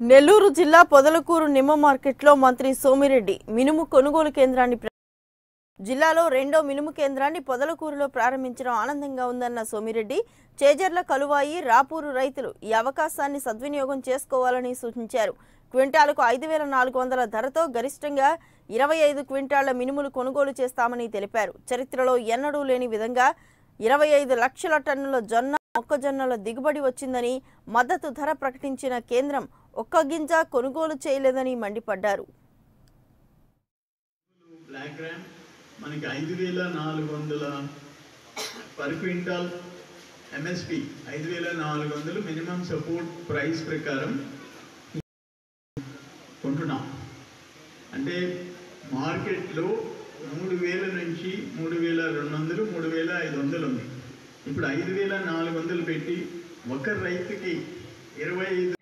నెల్లూరు జిల్లా పొదలకూరు నిమ్మ మార్కెట్లో మంత్రి సోమిరెడ్డి మినుము కొనుగోలు కేంద్రాన్ని ప్రా- జిల్లాలో రెండో మినుము కేంద్రాన్ని పొదలకూరులో ప్రారంభించడం ఆనందంగా ఉందన్న సోమిరెడ్డి చేజర్ల కలువాయి రాపూరు రైతులు ఈ అవకాశాన్ని సద్వినియోగం చేసుకోవాలని సూచించారు క్వింటాలకు ఐదు వేల నాలుగు వందల ధరతో గరిష్టంగా ఇరవై ఐదు క్వింటాళ్ల మినుములు కొనుగోలు చేస్తామని తెలిపారు చరిత్రలో ఎన్నడూ లేని విధంగా ఇరవై ఐదు లక్షల టన్నుల జొన్న మొక్కజొన్నల దిగుబడి వచ్చిందని మద్దతు ధర ప్రకటించిన కేంద్రం ఒక్క గింజ కొనుగోలు చేయలేదని మండిపడ్డారు బ్లాక్ ర్యామ్ మనకి ఐదు వేల నాలుగు వందల పర్ క్వింటాల్ ఎంఎస్పి ఐదు వేల నాలుగు వందలు మినిమం సపోర్ట్ ప్రైస్ ప్రకారం కొంటున్నాం అంటే మార్కెట్లో మూడు వేల నుంచి మూడు వేల రెండు వందలు మూడు వేల ఐదు వందలు ఉంది ఇప్పుడు ఐదు వేల నాలుగు వందలు పెట్టి ఒక రైతుకి ఇరవై ఐదు